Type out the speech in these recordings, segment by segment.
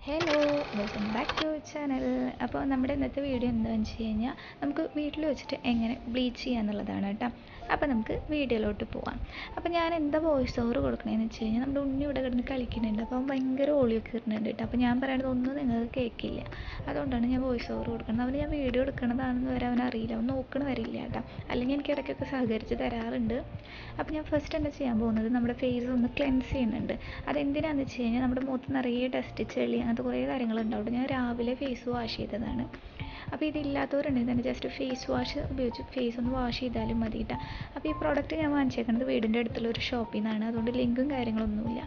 hello welcome back to channel അപ്പോൾ നമ്മുടെ ഇന്നത്തെ വീഡിയോ എന്താണെന്ന് വെച്ച് കഴിഞ്ഞാൽ നമുക്ക് വീട്ടിൽ വെച്ചിട്ട് എങ്ങനെ ബ്ലീച്ച് ചെയ്യുക എന്നുള്ളതാണ് കേട്ടോ അപ്പോൾ നമുക്ക് വീഡിയോയിലോട്ട് പോവാം അപ്പോൾ ഞാൻ എന്താ വോയിസ് ഓവർ കൊടുക്കണതെന്ന് വെച്ച് കഴിഞ്ഞാൽ നമ്മുടെ ഉണ്ണി ഇവിടെ കിടന്ന് കളിക്കുന്നുണ്ട് അപ്പോൾ അവൻ ഭയങ്കര ഓളിയൊക്കെ ഇടുന്നുണ്ട് കേട്ടോ അപ്പോൾ ഞാൻ പറയണത് ഒന്നും നിങ്ങൾക്ക് കേൾക്കില്ല അതുകൊണ്ടാണ് ഞാൻ വോയിസ് ഓവർ കൊടുക്കുന്നത് അവന് ഞാൻ വീഡിയോ എടുക്കണതാണെന്ന് വരെ അവൻ അറിയില്ല അവൻ നോക്കണ വരില്ല കേട്ടോ അല്ലെങ്കിൽ എനിക്ക് ഇടയ്ക്കൊക്കെ സഹകരിച്ച് തരാറുണ്ട് അപ്പോൾ ഞാൻ ഫസ്റ്റ് എന്താ ചെയ്യാൻ പോകുന്നത് നമ്മുടെ ഫേസ് ഒന്ന് ക്ലെൻസ് ചെയ്യുന്നുണ്ട് അതെന്തിനാന്ന് വെച്ച് കഴിഞ്ഞാൽ നമ്മുടെ മുഖത്ത് നിറയെ ഡസ്റ്റ് ചെളി അങ്ങനത്തെ കുറേ കാര്യങ്ങളുണ്ടാവും ഞാൻ രാവിലെ ഫേസ് വാഷ് ചെയ്തതാണ് അപ്പോൾ ഇതില്ലാത്തവരുണ്ടെങ്കിൽ തന്നെ ജസ്റ്റ് ഫേസ് വാഷ് ഉപയോഗിച്ച് ഫേസ് ഒന്ന് വാഷ് ചെയ്താലും മതി കേട്ടോ അപ്പോൾ ഈ പ്രോഡക്റ്റ് ഞാൻ വാങ്ങിച്ചേക്കുന്നത് വീടിൻ്റെ അടുത്തുള്ള ഒരു ഷോപ്പിൽ നിന്നാണ് അതുകൊണ്ട് ലിങ്കും കാര്യങ്ങളൊന്നുമില്ല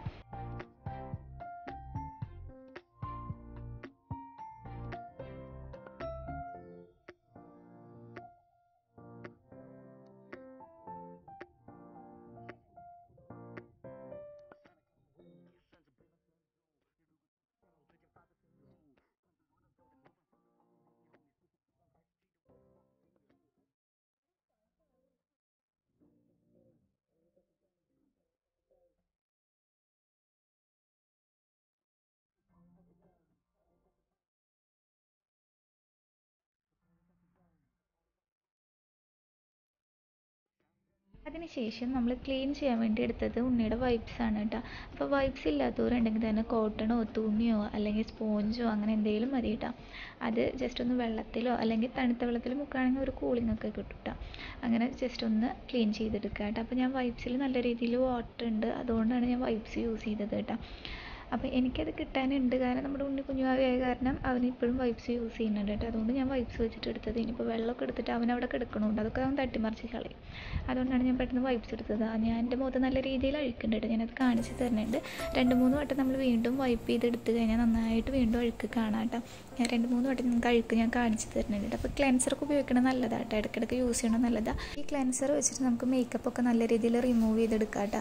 അതിനുശേഷം നമ്മൾ ക്ലീൻ ചെയ്യാൻ വേണ്ടി എടുത്തത് ഉണ്ണിയുടെ വൈപ്സ് ആണ് കേട്ടോ അപ്പോൾ വൈപ്സ് ഇല്ലാത്തവരുണ്ടെങ്കിൽ തന്നെ കോട്ടണോ തുണിയോ അല്ലെങ്കിൽ സ്പോഞ്ചോ അങ്ങനെ എന്തെങ്കിലും മതി കേട്ടോ അത് ജസ്റ്റ് ഒന്ന് വെള്ളത്തിലോ അല്ലെങ്കിൽ തണുത്ത വെള്ളത്തിൽ മുക്കുകയാണെങ്കിൽ ഒരു കൂളിംഗ് ഒക്കെ കിട്ടും കേട്ടോ അങ്ങനെ ജസ്റ്റ് ഒന്ന് ക്ലീൻ ചെയ്തെടുക്കുക കേട്ടോ അപ്പോൾ ഞാൻ വൈപ്സിൽ നല്ല രീതിയിൽ വാട്ടർ ഉണ്ട് അതുകൊണ്ടാണ് ഞാൻ വൈപ്സ് യൂസ് ചെയ്തത് കേട്ടോ അപ്പോൾ എനിക്കത് കിട്ടാനുണ്ട് കാരണം നമ്മുടെ ഉണ്ണി കുഞ്ഞുവാവയായ കാരണം അവൻ ഇപ്പോഴും വൈപ്സ് യൂസ് ചെയ്യുന്നുണ്ട് കേട്ടോ അതുകൊണ്ട് ഞാൻ വൈപ്സ് വെച്ചിട്ട് എടുത്തത് ഇനിയിപ്പോൾ വെള്ളമൊക്കെ എടുത്തിട്ട് അവൻ അവിടെ കിടക്കണമുണ്ട് അതൊക്കെ അവൻ തട്ടിമറിച്ച് കളയും അതുകൊണ്ടാണ് ഞാൻ പെട്ടെന്ന് വൈപ്സ് എടുത്തത് ആ ഞാൻ എൻ്റെ മുഖത്ത് നല്ല രീതിയിൽ അഴുക്കുണ്ട് കേട്ടോ ഞാനത് കാണിച്ച് തരുന്നുണ്ട് രണ്ട് മൂന്ന് വട്ടം നമ്മൾ വീണ്ടും വൈപ്പ് ചെയ്ത് എടുത്ത് കഴിഞ്ഞാൽ നന്നായിട്ട് വീണ്ടും അഴുക്ക് കാണാം കേട്ടോ ഞാൻ രണ്ട് മൂന്ന് വട്ടം നിങ്ങൾക്ക് അഴുക്ക് ഞാൻ കാണിച്ച് തരുന്നുണ്ട് അപ്പോൾ ക്ലെൻസറൊക്കെ ഉപയോഗിക്കണം നല്ലതാണ് കേട്ടോ ഇടയ്ക്കിടയ്ക്ക് യൂസ് ചെയ്യണം നല്ലതാണ് ഈ ക്ലെൻസർ വെച്ചിട്ട് നമുക്ക് മേക്കപ്പ് ഒക്കെ നല്ല രീതിയിൽ റിമൂവ് ചെയ്തെടുക്കാം കേട്ടോ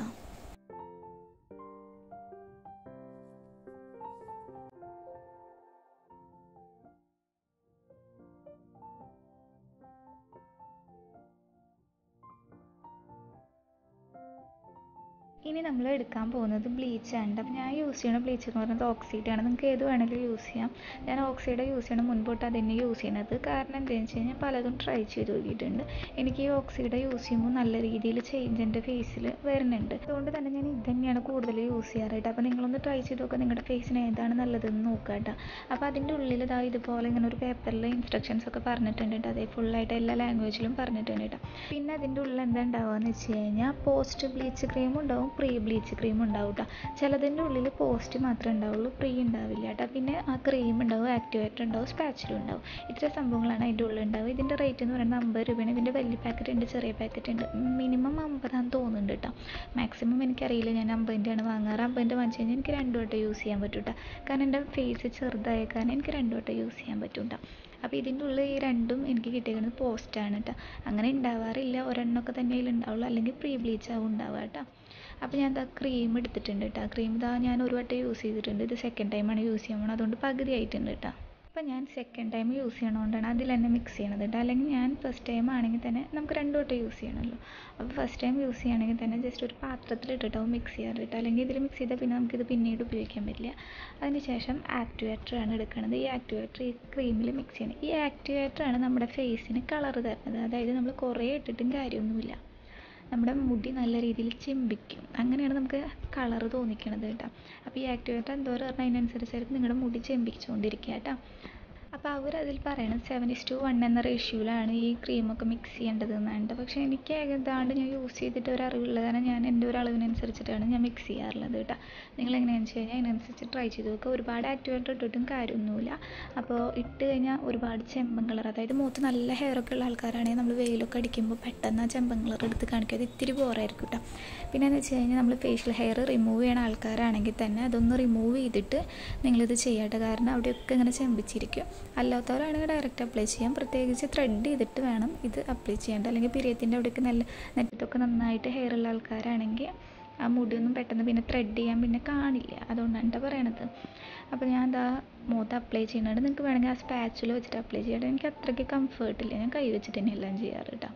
ഇനി നമ്മൾ എടുക്കാൻ പോകുന്നത് ബ്ലീച്ചാണ് അപ്പോൾ ഞാൻ യൂസ് ചെയ്യുന്ന ബ്ലീച്ച് എന്ന് പറയുന്നത് ഓക്സൈഡ് ആണ് നിങ്ങൾക്ക് ഏത് വേണമെങ്കിലും യൂസ് ചെയ്യാം ഞാൻ ഓക്സൈഡ് യൂസ് ചെയ്യണം മുൻപോട്ട് അത് തന്നെ യൂസ് ചെയ്യുന്നത് കാരണം എന്താണെന്ന് വെച്ച് കഴിഞ്ഞാൽ പലതും ട്രൈ ചെയ്ത് നോക്കിയിട്ടുണ്ട് എനിക്ക് ഈ ഓക്സൈഡ് യൂസ് ചെയ്യുമ്പോൾ നല്ല രീതിയിൽ ചേഞ്ച് എൻ്റെ ഫേസിൽ വരുന്നുണ്ട് അതുകൊണ്ട് തന്നെ ഞാൻ ഇത് തന്നെയാണ് കൂടുതൽ യൂസ് ചെയ്യാറായിട്ട് അപ്പോൾ നിങ്ങളൊന്ന് ട്രൈ ചെയ്ത് നോക്കുക നിങ്ങളുടെ ഫേസിന് ഏതാണ് നല്ലതെന്ന് നോക്കുക കേട്ടോ അപ്പോൾ അതിൻ്റെ ഉള്ളിൽ ഇതാ ഇതുപോലെ ഇങ്ങനെ ഒരു പേപ്പറിൽ ഇൻസ്ട്രക്ഷൻസ് ഒക്കെ പറഞ്ഞിട്ടുണ്ട് കേട്ടോ അതേ ഫുള്ളായിട്ട് എല്ലാ ലാംഗ്വേജിലും പറഞ്ഞിട്ടുണ്ട് കേട്ടോ പിന്നെ അതിൻ്റെ ഉള്ളിൽ എന്താ ഉണ്ടാവുക എന്ന് വെച്ച് കഴിഞ്ഞാൽ പോസ്റ്റ് ബ്ലീച്ച് ക്രീമും ഉണ്ടാവും പ്രീ ബ്ലീച്ച് ക്രീം ഉണ്ടാവും കേട്ടോ ചിലതിൻ്റെ ഉള്ളിൽ പോസ്റ്റ് മാത്രമേ ഉണ്ടാവുള്ളൂ പ്രീ ഉണ്ടാവില്ല കേട്ടോ പിന്നെ ആ ക്രീം ഉണ്ടാവും ആക്ടിവേറ്റർ ഉണ്ടാവും സ്പാച്ചിലും ഉണ്ടാവും ഇത്ര സംഭവങ്ങളാണ് അതിൻ്റെ ഉള്ളിൽ ഉണ്ടാവുക ഇതിൻ്റെ റേറ്റ് എന്ന് പറയുന്നത് അമ്പത് രൂപയാണ് ഇതിൻ്റെ വലിയ പാക്കറ്റ് ഉണ്ട് ചെറിയ പാക്കറ്റ് ഉണ്ട് മിനിമം അമ്പതാന്ന് തോന്നുന്നുണ്ട് കേട്ടോ മാക്സിമം എനിക്കറിയില്ല ഞാൻ അമ്പതിൻ്റെയാണ് വാങ്ങാറ് അമ്പതിൻ്റെ വാങ്ങിച്ച് കഴിഞ്ഞാൽ എനിക്ക് രണ്ട് വട്ടം യൂസ് ചെയ്യാൻ പറ്റും കേട്ടോ കാരണം എൻ്റെ ഫേസ് ചെറുതായ കാരണം എനിക്ക് രണ്ട് വട്ടം യൂസ് ചെയ്യാൻ പറ്റും കേട്ടോ അപ്പോൾ ഇതിൻ്റെ ഉള്ളിൽ ഈ രണ്ടും എനിക്ക് കിട്ടിയിരിക്കുന്നത് പോസ്റ്റാണ് കേട്ടോ അങ്ങനെ ഉണ്ടാവാറില്ല ഒരെണ്ണമൊക്കെ തന്നെ അതിൽ ഉണ്ടാവുള്ളൂ അല്ലെങ്കിൽ പ്രീ ബ്ലീച്ച് ആവും ഉണ്ടാവുക കേട്ടോ അപ്പോൾ ഞാൻ ഇതാ ക്രീം എടുത്തിട്ടുണ്ട് കേട്ടോ ക്രീം ഇതാ ഞാൻ ഒരു വട്ടം യൂസ് ചെയ്തിട്ടുണ്ട് ഇത് സെക്കൻഡ് ടൈമാണ് യൂസ് ചെയ്യാൻ പോകണം അതുകൊണ്ട് പകുതി ആയിട്ടുണ്ട് കേട്ടോ അപ്പോൾ ഞാൻ സെക്കൻഡ് ടൈം യൂസ് ചെയ്യണതുകൊണ്ടാണ് അതിൽ തന്നെ മിക്സ് ചെയ്യണത് കേട്ടോ അല്ലെങ്കിൽ ഞാൻ ഫസ്റ്റ് ടൈം ആണെങ്കിൽ തന്നെ നമുക്ക് രണ്ട് വട്ടം യൂസ് ചെയ്യണമല്ലോ അപ്പോൾ ഫസ്റ്റ് ടൈം യൂസ് ചെയ്യുകയാണെങ്കിൽ തന്നെ ജസ്റ്റ് ഒരു പാത്രത്തിൽ ഇട്ടിട്ടാവും മിക്സ് ചെയ്യാറ് കേട്ടോ അല്ലെങ്കിൽ ഇതിൽ മിക്സ് ചെയ്താൽ പിന്നെ നമുക്കിത് പിന്നീട് ഉപയോഗിക്കാൻ പറ്റില്ല അതിനുശേഷം ആക്ടിവേറ്റർ ആണ് എടുക്കുന്നത് ഈ ആക്ടിവേറ്റർ ഈ ക്രീമിൽ മിക്സ് ചെയ്യണം ഈ ആക്ടിവേറ്റർ ആണ് നമ്മുടെ ഫേസിന് കളർ തരുന്നത് അതായത് നമ്മൾ കുറേ ഇട്ടിട്ടും കാര്യമൊന്നുമില്ല നമ്മുടെ മുടി നല്ല രീതിയിൽ ചെമ്പിക്കും അങ്ങനെയാണ് നമുക്ക് കളർ തോന്നിക്കണത് കേട്ടോ അപ്പോൾ ഈ ആക്ടിവേറ്റർ എന്തോരം പറഞ്ഞാൽ അതിനനുസരിച്ചായിരിക്കും നിങ്ങളുടെ മുടി ചെമ്പിച്ചുകൊണ്ടിരിക്കുക കേട്ടോ അപ്പോൾ അവർ അതിൽ പറയണത് സെവൻ ഇസ് ടു വൺ എന്ന റേഷ്യോയിലാണ് ഈ ക്രീമൊക്കെ മിക്സ് ചെയ്യേണ്ടത് എന്നാണ് പക്ഷേ എനിക്ക് ഏതാണ്ട് ഞാൻ യൂസ് ചെയ്തിട്ട് ഒരു അറിവുള്ളത് കാരണം ഞാൻ എൻ്റെ ഒരു അളവിനനുസരിച്ചിട്ടാണ് ഞാൻ മിക്സ് ചെയ്യാറുള്ളത് കേട്ടോ നിങ്ങൾ എങ്ങനെയാണെന്ന് വെച്ച് കഴിഞ്ഞാൽ അതിനനുസരിച്ച് ട്രൈ ചെയ്ത് നോക്കുക ഒരുപാട് ആക്ടിവേറ്റർ ഇട്ടിട്ടും കാര്യമൊന്നുമില്ല അപ്പോൾ ഇട്ട് കഴിഞ്ഞാൽ ഒരുപാട് ചെമ്പൻ കളർ അതായത് മുഖത്ത് നല്ല ഹെയറൊക്കെ ഉള്ള ആൾക്കാരാണെങ്കിൽ നമ്മൾ വെയിലൊക്കെ അടിക്കുമ്പോൾ പെട്ടെന്ന് ആ ചെമ്പൻ കളർ എടുത്ത് കാണിക്കുക അത് ഇത്തിരി ബോറായിരിക്കും കേട്ടോ പിന്നെ എന്ന് വെച്ച് കഴിഞ്ഞാൽ നമ്മൾ ഫേഷ്യൽ ഹെയർ റിമൂവ് ചെയ്യണ ആൾക്കാരാണെങ്കിൽ തന്നെ അതൊന്ന് റിമൂവ് ചെയ്തിട്ട് നിങ്ങളിത് ചെയ്യട്ടെ കാരണം അവിടെയൊക്കെ ഇങ്ങനെ ചെമ്പിച്ചിരിക്കും അല്ലാത്തവരാണെങ്കിൽ ഡയറക്റ്റ് അപ്ലൈ ചെയ്യാം പ്രത്യേകിച്ച് ത്രെഡ് ചെയ്തിട്ട് വേണം ഇത് അപ്ലൈ ചെയ്യേണ്ടത് അല്ലെങ്കിൽ പിരിയത്തിൻ്റെ അവിടെയൊക്കെ നല്ല നെറ്റത്തൊക്കെ നന്നായിട്ട് ഹെയർ ഉള്ള ആൾക്കാരാണെങ്കിൽ ആ മുടിയൊന്നും പെട്ടെന്ന് പിന്നെ ത്രെഡ് ചെയ്യാൻ പിന്നെ കാണില്ല അതുകൊണ്ടാണ് കേട്ടോ പറയണത് അപ്പോൾ ഞാൻ എന്താ മുഖത്ത് അപ്ലൈ ചെയ്യുന്നുണ്ട് നിങ്ങൾക്ക് വേണമെങ്കിൽ ആ സ്പാച്ചിൽ വെച്ചിട്ട് അപ്ലൈ ചെയ്യട്ടെ എനിക്ക് അത്രയ്ക്ക് കംഫേർട്ടില്ല ഞാൻ കൈ വെച്ചിട്ട് തന്നെ എല്ലാം ചെയ്യാറ് കേട്ടോ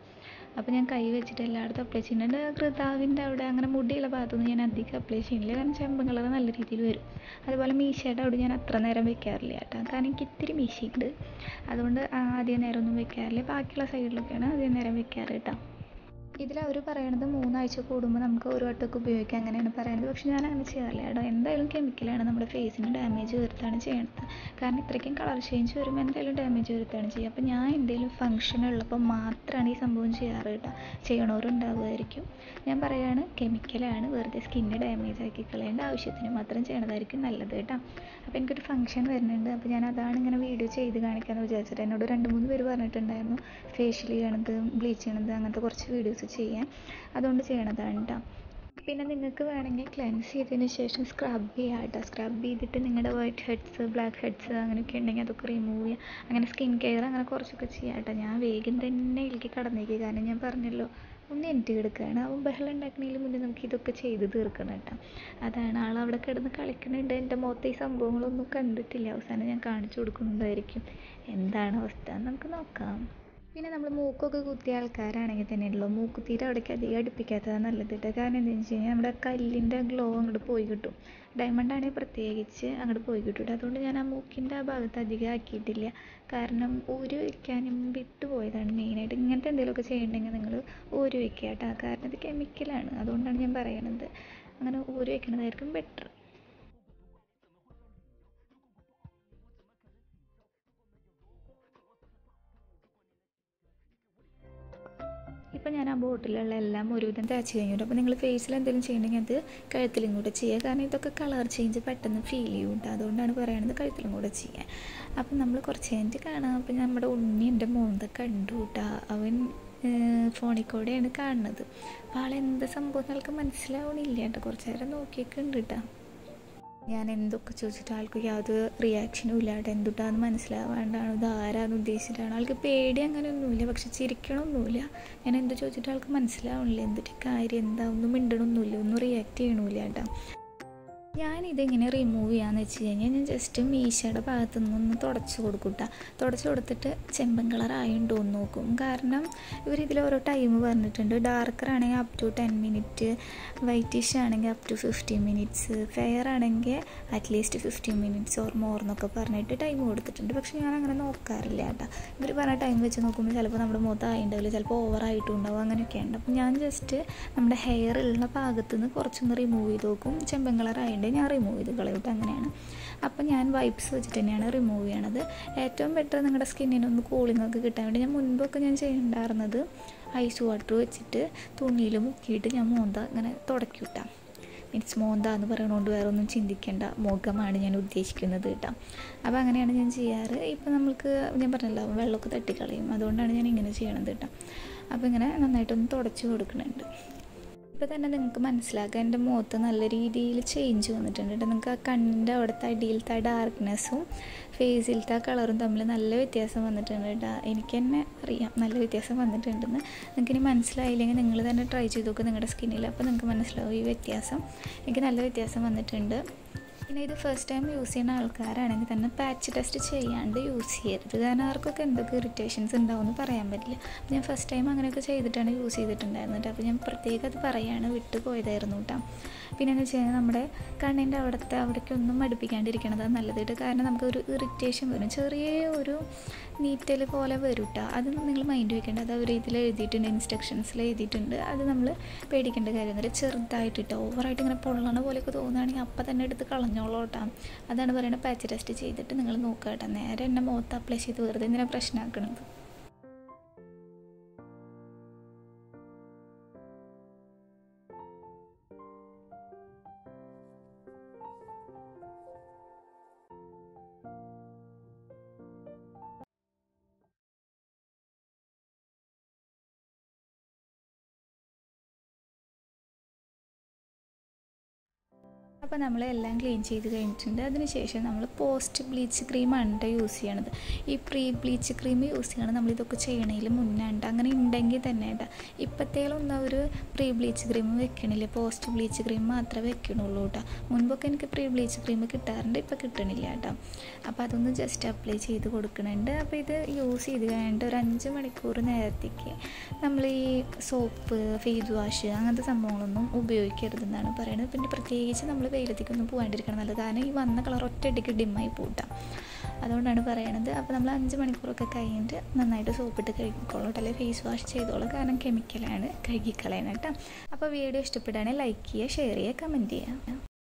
അപ്പോൾ ഞാൻ കൈ വെച്ചിട്ട് എല്ലായിടത്തും അപ്ലൈ ചെയ്യുന്നുണ്ട് കൃതാവിൻ്റെ അവിടെ അങ്ങനെ മുടിയുള്ള ഭാഗത്തൊന്നും ഞാൻ അധികം അപ്ലൈ ചെയ്യുന്നില്ല കാരണം ചെമ്പൻ കളർ നല്ല രീതിയിൽ വരും അതുപോലെ മീശയുടെ അവിടെ ഞാൻ അത്ര നേരം വെക്കാറില്ല കേട്ടോ കാരണം എനിക്ക് ഇത്തിരി മീശയുണ്ട് അതുകൊണ്ട് അധികം നേരം ഒന്നും വെക്കാറില്ല ബാക്കിയുള്ള സൈഡിലൊക്കെയാണ് അധികം നേരം വെക്കാറ് കേട്ടോ ഇതിൽ അവർ പറയണത് മൂന്നാഴ്ച കൂടുമ്പോൾ നമുക്ക് ഒരു വട്ടമൊക്കെ ഉപയോഗിക്കാം അങ്ങനെയാണ് പറയുന്നത് പക്ഷെ ഞാൻ അങ്ങനെ ചെയ്യാറില്ല കേട്ടോ എന്തായാലും കെമിക്കലാണ് നമ്മുടെ ഫേസിന് ഡാമേജ് വരുത്താണ് ചെയ്യണത് കാരണം ഇത്രയ്ക്കും കളർ ചേഞ്ച് വരുമ്പോൾ എന്തായാലും ഡാമേജ് വരുത്താണ് ചെയ്യുക അപ്പോൾ ഞാൻ എന്തെങ്കിലും ഫംഗ്ഷൻ ഉള്ളപ്പോൾ മാത്രമാണ് ഈ സംഭവം ചെയ്യാറ് കേട്ടോ ചെയ്യണവരുണ്ടാവുമായിരിക്കും ഞാൻ പറയുകയാണ് കെമിക്കലാണ് വെറുതെ സ്കിന്ന് ഡാമേജ് ആക്കി കളയേണ്ട ആവശ്യത്തിന് മാത്രം ചെയ്യണതായിരിക്കും നല്ലത് കേട്ടോ അപ്പോൾ എനിക്കൊരു ഫംഗ്ഷൻ വരുന്നുണ്ട് അപ്പോൾ ഞാൻ അതാണ് ഇങ്ങനെ വീഡിയോ ചെയ്ത് കാണിക്കാമെന്ന് വിചാരിച്ചിട്ട് എന്നോട് രണ്ട് മൂന്ന് പേര് പറഞ്ഞിട്ടുണ്ടായിരുന്നു ഫേഷ്യൽ ചെയ്യണത് ബ്ലീച്ച് ചെയ്യണത് അങ്ങനത്തെ കുറച്ച് വീഡിയോസ് ചെയ്യാൻ അതുകൊണ്ട് ചെയ്യണതാണ് കേട്ടോ പിന്നെ നിങ്ങൾക്ക് വേണമെങ്കിൽ ക്ലെൻസ് ചെയ്തതിന് ശേഷം സ്ക്രബ് ചെയ്യുക കേട്ടോ സ്ക്രബ് ചെയ്തിട്ട് നിങ്ങളുടെ വൈറ്റ് ഹെഡ്സ് ബ്ലാക്ക് ഹെഡ്സ് അങ്ങനെയൊക്കെ ഉണ്ടെങ്കിൽ അതൊക്കെ റിമൂവ് ചെയ്യുക അങ്ങനെ സ്കിൻ കെയർ അങ്ങനെ കുറച്ചൊക്കെ ചെയ്യാം കേട്ടോ ഞാൻ വേഗം തന്നെ ഇതിലേക്ക് കടന്നേക്ക് കാരണം ഞാൻ പറഞ്ഞല്ലോ ഒന്ന് എനിക്ക് കിടക്കുകയാണ് അവൻ ബഹളം ഉണ്ടാക്കണതിന് മുന്നേ നമുക്ക് ഇതൊക്കെ ചെയ്ത് തീർക്കണം കേട്ടോ അതാണ് ആൾ അവിടെ കിടന്ന് കളിക്കുന്നുണ്ട് എൻ്റെ മുഖത്ത് ഈ സംഭവങ്ങളൊന്നും കണ്ടിട്ടില്ല അവസാനം ഞാൻ കാണിച്ചു കൊടുക്കുന്നതായിരിക്കും എന്താണ് അവസ്ഥ നമുക്ക് നോക്കാം പിന്നെ നമ്മൾ മൂക്കൊക്കെ കുത്തിയ ആൾക്കാരാണെങ്കിൽ തന്നെ ഉള്ളൂ മൂക്കുത്തീരെ അവിടേക്ക് അധികം അടുപ്പിക്കാത്തതാണ് നല്ലത് കേട്ടോ കാരണം എന്താണെന്ന് വെച്ച് കഴിഞ്ഞാൽ നമ്മുടെ കല്ലിൻ്റെ ഗ്ലോ അങ്ങോട്ട് പോയി കിട്ടും ഡയമണ്ട് ആണെങ്കിൽ പ്രത്യേകിച്ച് അങ്ങോട്ട് പോയി കിട്ടും അതുകൊണ്ട് ഞാൻ ആ മൂക്കിൻ്റെ ആ ഭാഗത്ത് അധികം ആക്കിയിട്ടില്ല കാരണം ഊരി വയ്ക്കാനും വിട്ടുപോയതാണ് മെയിനായിട്ട് ഇങ്ങനത്തെ എന്തെങ്കിലുമൊക്കെ ചെയ്യണമെങ്കിൽ നിങ്ങൾ ഊരി വയ്ക്കുക കേട്ടോ കാരണം ഇത് കെമിക്കലാണ് അതുകൊണ്ടാണ് ഞാൻ പറയണത് അങ്ങനെ ഊരി വയ്ക്കണതായിരിക്കും ബെറ്റർ ഇപ്പം ഞാൻ ആ ബോട്ടിലുള്ള എല്ലാം ഒരുവിധം തേച്ച് കഴിഞ്ഞിട്ട് അപ്പോൾ നിങ്ങൾ ഫേസിൽ എന്തെങ്കിലും ചെയ്യണമെങ്കിൽ അത് കഴുത്തിലും കൂടെ ചെയ്യുക കാരണം ഇതൊക്കെ കളർ ചേഞ്ച് പെട്ടെന്ന് ഫീൽ ചെയ്യും കേട്ടോ അതുകൊണ്ടാണ് പറയണത് കഴുത്തിലും കൂടെ ചെയ്യാൻ അപ്പം നമ്മൾ കുറച്ച് കഴിഞ്ഞിട്ട് കാണാം അപ്പം നമ്മുടെ ഉണ്ണി എൻ്റെ മോന്ത കണ്ടു കേട്ടോ അവൻ ഫോണിൽ കൂടെയാണ് കാണുന്നത് അപ്പോൾ ആളെന്ത് സംഭവം ആൾക്ക് മനസ്സിലാവണില്ല കേട്ടോ കുറച്ച് നേരം നോക്കിയൊക്കെ ഉണ്ട് കേട്ടോ ഞാൻ എന്തൊക്കെ ചോദിച്ചിട്ട് ആൾക്ക് യാതൊരു റിയാക്ഷനും ഇല്ലാണ്ട് എന്തുട്ടാന്ന് മനസ്സിലാവാണ്ടാണ് ഇത് ആരാന്ന് ഉദ്ദേശിച്ചിട്ടാണ് ആൾക്ക് പേടി അങ്ങനെയൊന്നുമില്ല പക്ഷെ ചിരിക്കണമൊന്നുമില്ല ഞാൻ എന്ത് ചോദിച്ചിട്ട് ആൾക്ക് മനസ്സിലാവണില്ല എന്തിട്ട് കാര്യം എന്താ ഒന്നും മിണ്ടണമൊന്നുമില്ല ഒന്നും റിയാക്ട് ചെയ്യണമില്ല കേട്ടോ ഞാനിതെങ്ങനെ റിമൂവ് ചെയ്യാന്ന് വെച്ച് കഴിഞ്ഞാൽ ഞാൻ ജസ്റ്റ് മീശയുടെ ഭാഗത്തു നിന്നൊന്ന് തുടച്ച് കൊടുക്കും കേട്ടോ തുടച്ച് കൊടുത്തിട്ട് ചെമ്പൻ കളർ ആയിട്ടുണ്ടോ എന്ന് നോക്കും കാരണം ഇവരിതിൽ ഓരോ ടൈം പറഞ്ഞിട്ടുണ്ട് ഡാർക്കർ ആണെങ്കിൽ up to ten minute whitish ആണെങ്കിൽ up to fifteen minutes fair ആണെങ്കിൽ at least fifteen minutes or more എന്നൊക്കെ പറഞ്ഞിട്ട് ടൈം കൊടുത്തിട്ടുണ്ട് പക്ഷെ ഞാൻ അങ്ങനെ നോക്കാറില്ല കേട്ടോ ഇവർ പറഞ്ഞ ടൈം വെച്ച് നോക്കുമ്പോൾ ചിലപ്പോൾ നമ്മുടെ മുഖത്ത് ആയിട്ടുണ്ടാവില്ല ചിലപ്പോൾ ഓവറായിട്ടും ഉണ്ടാവും അങ്ങനെയൊക്കെ ഉണ്ട് അപ്പോൾ ഞാൻ ജസ്റ്റ് നമ്മുടെ ഹെയർ ഉള്ള ഭാഗത്തു നിന്ന് കുറച്ചൊന്ന് റിമൂവ് ചെയ്ത് നോക്കും ചെമ്പൻ കളർ ആയിട്ട് ഞാൻ റിമൂവ് ചെയ്ത് കളയും അങ്ങനെയാണ് അപ്പോൾ ഞാൻ വൈപ്സ് വെച്ചിട്ട് തന്നെയാണ് റിമൂവ് ചെയ്യണത് ഏറ്റവും ബെറ്റർ നിങ്ങളുടെ സ്കിന്നിനൊന്ന് കൂളിംഗ് ഒക്കെ കിട്ടാൻ വേണ്ടി ഞാൻ മുൻപൊക്കെ ഞാൻ ചെയ്യണ്ടായിരുന്നത് ഐസ് വാട്ടർ വെച്ചിട്ട് തുണിയിൽ മുക്കിയിട്ട് ഞാൻ മോന്ത ഇങ്ങനെ തുടക്കിവിട്ടാം മീൻസ് മോന്ത എന്ന് പറയണോണ്ട് വേറെ ഒന്നും ചിന്തിക്കേണ്ട മുഖമാണ് ഞാൻ ഉദ്ദേശിക്കുന്നത് കേട്ടോ അപ്പോൾ അങ്ങനെയാണ് ഞാൻ ചെയ്യാറ് ഇപ്പോൾ നമുക്ക് ഞാൻ പറഞ്ഞല്ലോ വെള്ളമൊക്കെ തട്ടിക്കളയും അതുകൊണ്ടാണ് ഞാൻ ഇങ്ങനെ ചെയ്യണത് കേട്ടോ അപ്പോൾ ഇങ്ങനെ നന്നായിട്ടൊന്ന് തുടച്ച് കൊടുക്കുന്നുണ്ട് ഇപ്പോൾ തന്നെ നിങ്ങൾക്ക് മനസ്സിലാക്കാം എൻ്റെ മുഖത്ത് നല്ല രീതിയിൽ ചേഞ്ച് വന്നിട്ടുണ്ട് കേട്ടോ നിങ്ങൾക്ക് ആ കണ്ണിൻ്റെ അവിടുത്തെ അടിയിലത്തെ ആ ഡാർക്ക്നെസ്സും ഫേസിലത്തെ ആ കളറും തമ്മിൽ നല്ല വ്യത്യാസം വന്നിട്ടുണ്ട് കേട്ടോ എനിക്ക് തന്നെ അറിയാം നല്ല വ്യത്യാസം വന്നിട്ടുണ്ടെന്ന് നിങ്ങൾക്ക് ഇനി മനസ്സിലായില്ലെങ്കിൽ നിങ്ങൾ തന്നെ ട്രൈ ചെയ്ത് നോക്കുക നിങ്ങളുടെ സ്കിന്നിൽ അപ്പോൾ നിങ്ങൾക്ക് മനസ്സിലാവും ഈ വ്യത്യാസം എനിക്ക് നല്ല വ്യത്യാസം വന്നിട്ടുണ്ട് പിന്നെ ഇത് ഫസ്റ്റ് ടൈം യൂസ് ചെയ്യുന്ന ആൾക്കാരാണെങ്കിൽ തന്നെ പാച്ച് ടെസ്റ്റ് ചെയ്യാണ്ട് യൂസ് ചെയ്യരുത് കാരണം ആർക്കൊക്കെ എന്തൊക്കെ ഇറിറ്റേഷൻസ് ഉണ്ടാവുമെന്ന് പറയാൻ പറ്റില്ല അപ്പോൾ ഞാൻ ഫസ്റ്റ് ടൈം അങ്ങനെയൊക്കെ ചെയ്തിട്ടാണ് യൂസ് ചെയ്തിട്ടുണ്ടായിരുന്നത് അപ്പോൾ ഞാൻ പ്രത്യേകം അത് പറയാണ് വിട്ടു പോയതായിരുന്നു കേട്ടോ പിന്നെ എന്ന് വെച്ച് കഴിഞ്ഞാൽ നമ്മുടെ കണ്ണിൻ്റെ അവിടുത്തെ അവിടേക്കൊന്നും മടുപ്പിക്കാണ്ടിരിക്കണതാണ് നല്ലത് കേട്ടോ കാരണം നമുക്ക് ഒരു ഇറിറ്റേഷൻ വരും ചെറിയ ഒരു നീറ്റൽ പോലെ വരും കേട്ടോ അത് നിങ്ങൾ മൈൻഡ് വെക്കേണ്ട അത് അവർ ഇതിൽ എഴുതിയിട്ടുണ്ട് ഇൻസ്ട്രക്ഷൻസിൽ എഴുതിയിട്ടുണ്ട് അത് നമ്മൾ പേടിക്കേണ്ട കാര്യം എന്നിട്ട് ചെറുതായിട്ട് കേട്ടോ ഓവറായിട്ട് ഇങ്ങനെ പൊള്ളണ പോലെയൊക്കെ തോന്നുകയാണെങ്കിൽ അപ്പം തന്നെ എടുത്ത് കളഞ്ഞോളൂ കേട്ടോ അതാണ് പറയുന്നത് പാച്ച് ടെസ്റ്റ് ചെയ്തിട്ട് നിങ്ങൾ നോക്കുക കേട്ടോ നേരെ എന്നെ മുഖത്ത് അപ്ലൈ ചെയ്ത് വെറുതെ എന്തിനാ പ്രശ്നമാക്കണത് അപ്പോൾ നമ്മൾ എല്ലാം ക്ലീൻ ചെയ്ത് കഴിഞ്ഞിട്ടുണ്ട് അതിനുശേഷം നമ്മൾ പോസ്റ്റ് ബ്ലീച്ച് ക്രീമാണ് കേട്ടോ യൂസ് ചെയ്യണത് ഈ പ്രീ ബ്ലീച്ച് ക്രീം യൂസ് ചെയ്യണം നമ്മൾ ഇതൊക്കെ ചെയ്യണതിൽ മുന്നുണ്ട് അങ്ങനെ ഉണ്ടെങ്കിൽ തന്നെ കേട്ടോ ഇപ്പോഴത്തേലൊന്നും അവർ പ്രീ ബ്ലീച്ച് ക്രീം വെക്കണില്ല പോസ്റ്റ് ബ്ലീച്ച് ക്രീം മാത്രമേ വെക്കണുള്ളൂ കേട്ടോ മുൻപൊക്കെ എനിക്ക് പ്രീ ബ്ലീച്ച് ക്രീം കിട്ടാറുണ്ട് ഇപ്പോൾ കിട്ടണില്ല കേട്ടോ അപ്പോൾ അതൊന്ന് ജസ്റ്റ് അപ്ലൈ ചെയ്ത് കൊടുക്കണുണ്ട് അപ്പോൾ ഇത് യൂസ് ചെയ്ത് കഴിഞ്ഞിട്ട് ഒരു അഞ്ച് മണിക്കൂർ നേരത്തേക്ക് നമ്മൾ ഈ സോപ്പ് ഫേസ് വാഷ് അങ്ങനത്തെ സംഭവങ്ങളൊന്നും ഉപയോഗിക്കരുതെന്നാണ് പറയുന്നത് പിന്നെ പ്രത്യേകിച്ച് നമ്മൾ വെയിലത്തേക്കൊന്നും പോകാണ്ടിരിക്കണം നല്ലത് കാരണം ഈ വന്ന കളർ ഒറ്റയടിക്ക് ഡിമ്മായി പൂട്ടാം അതുകൊണ്ടാണ് പറയണത് അപ്പോൾ നമ്മൾ അഞ്ച് മണിക്കൂറൊക്കെ കഴിഞ്ഞിട്ട് നന്നായിട്ട് സോപ്പിട്ട് കഴുകിക്കോളൂ അല്ലെങ്കിൽ ഫേസ് വാഷ് ചെയ്തോളൂ കാരണം കെമിക്കലാണ് കഴുകിക്കളയണം കേട്ടോ അപ്പോൾ വീഡിയോ ഇഷ്ടപ്പെടുകയാണെങ്കിൽ ലൈക്ക് ചെയ്യുക ഷെയർ ചെയ്യുക കമൻറ്റ് ചെയ്യുക